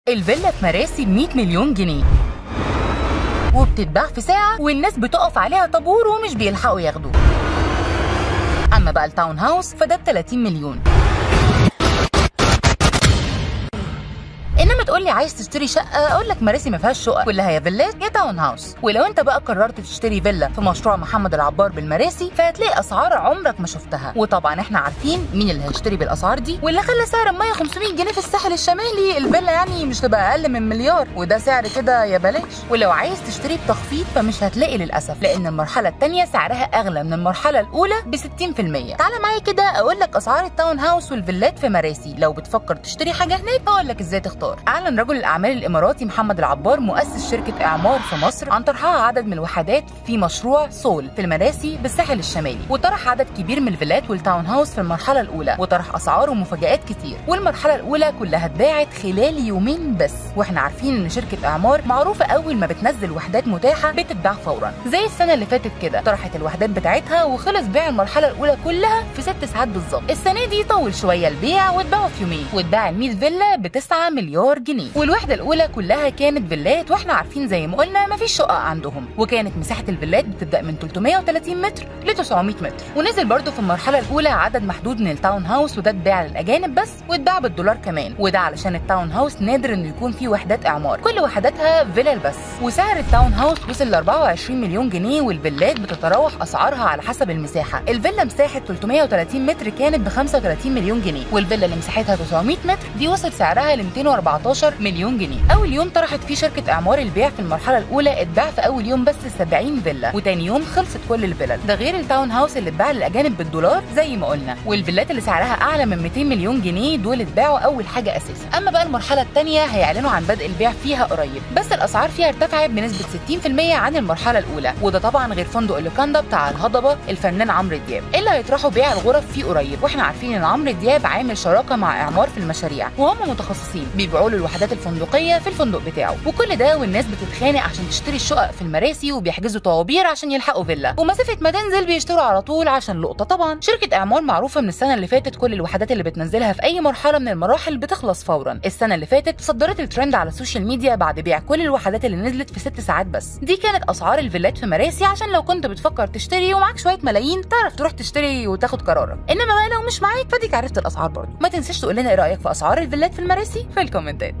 الفيلا في مراسي ب 100 مليون جنيه وبتتباع في ساعة والناس بتقف عليها طابور ومش بيلحقوا ياخدوه أما بقى التاون هاوس فده ب 30 مليون انما تقول لي عايز تشتري شقه اقول لك مراسي ما فيهاش شقق كلها يا فيلات يا تاون هاوس ولو انت بقى قررت تشتري فيلا في مشروع محمد العبار بالمراسي فهتلاقي اسعار عمرك ما شفتها وطبعا احنا عارفين مين اللي هيشتري بالاسعار دي واللي خلى سعر الميه 500 جنيه في الساحل الشمالي الفيلا يعني مش تبقى اقل من مليار وده سعر كده يا بلاش ولو عايز تشتري بتخفيض فمش هتلاقي للاسف لان المرحله الثانيه سعرها اغلى من المرحله الاولى ب 60% تعالى معايا كده اقول لك اسعار التاون هاوس والفيلات في مراسي لو بتفكر تشتري حاجه هناك اقول لك ازاي تختار اعلن رجل الاعمال الاماراتي محمد العبار مؤسس شركه اعمار في مصر عن طرحها عدد من الوحدات في مشروع سول في المراسي بالساحل الشمالي وطرح عدد كبير من الفيلات والتاون هاوس في المرحله الاولى وطرح اسعار ومفاجات كتير والمرحله الاولى كلها اتباعت خلال يومين بس واحنا عارفين ان شركه اعمار معروفه اول ما بتنزل وحدات متاحه بتتباع فورا زي السنه اللي فاتت كده طرحت الوحدات بتاعتها وخلص بيع المرحله الاولى كلها في ست ساعات بالظبط السنه دي طول شويه البيع واتباعوا في يومين واتباع ال 100 فيلا ب 9 مليار جنيه والوحده الاولى كلها كانت فيلات واحنا عارفين زي ما قلنا مفيش شقق عندهم وكانت مساحه الفيلات بتبدا من 330 متر ل 900 متر ونزل برضو في المرحله الاولى عدد محدود من التاون هاوس وده اتباع للاجانب بس واتباع بالدولار كمان وده علشان التاون هاوس نادر انه يكون فيه وحدات اعمار كل وحداتها فيلل بس وسعر التاون هاوس وصل ل 24 مليون جنيه والفيلات بتتراوح اسعارها على حسب المساحه الفيلا مساحه 330 متر كانت ب 35 مليون جنيه والفيلا اللي مساحتها 900 متر دي وصل سعرها ل 214 مليون جنيه اول يوم طرحت فيه شركه اعمار البيع في المرحله الاولى اتباع في اول يوم بس 70 فيلا وتاني يوم خلصت كل الفيلل ده غير التاون هاوس اللي اتباع للاجانب بالدولار زي ما قلنا والفيلات اللي سعرها اعلى من 200 مليون جنيه دول اتباعوا اول حاجه اساسا اما بقى المرحله الثانيه هيعلنوا عن بدء البيع فيها قريب بس الاسعار فيها ارتفعت بنسبه 60% عن المرحله الاولى وده طبعا غير فندق اللوكاندا بتاع الهضبه الفنان عمرو دياب اللي هيطرحوا بيع الغرف فيه قريب واحنا عارفين ان عمرو دياب عامل شراكه مع اعمار في المشاريع وهم متخصصين بيبيعوا له الوحدات الفندقيه في الفندق بتاعه وكل ده والناس بتتخانق عشان تشتري الشقق في المراسي وبيحجزوا طوابير عشان يلحقوا فيلا ومسافه ما تنزل بيشتروا على طول عشان لقطه طبعا شركه اعمار معروفه من السنه اللي فاتت كل الوحدات اللي بتنزلها في اي مرحله من المراحل بتخلص فورا السنه اللي فاتت صدرت الترند على السوشيال ميديا بعد بيع كل الوحدات اللي نزلت في ست ساعات بس دي كانت اسعار الفيلات في مراسي عشان لو كنت بتفكر تشتري ومعاك شويه ملايين تعرف تروح تشتري وتاخد قرارك انما بقى لو مش معاك فديك عرفت الاسعار برضه ما تنساش تقول لنا ايه رايك في اسعار الفيلات في المراسي في الكومنتات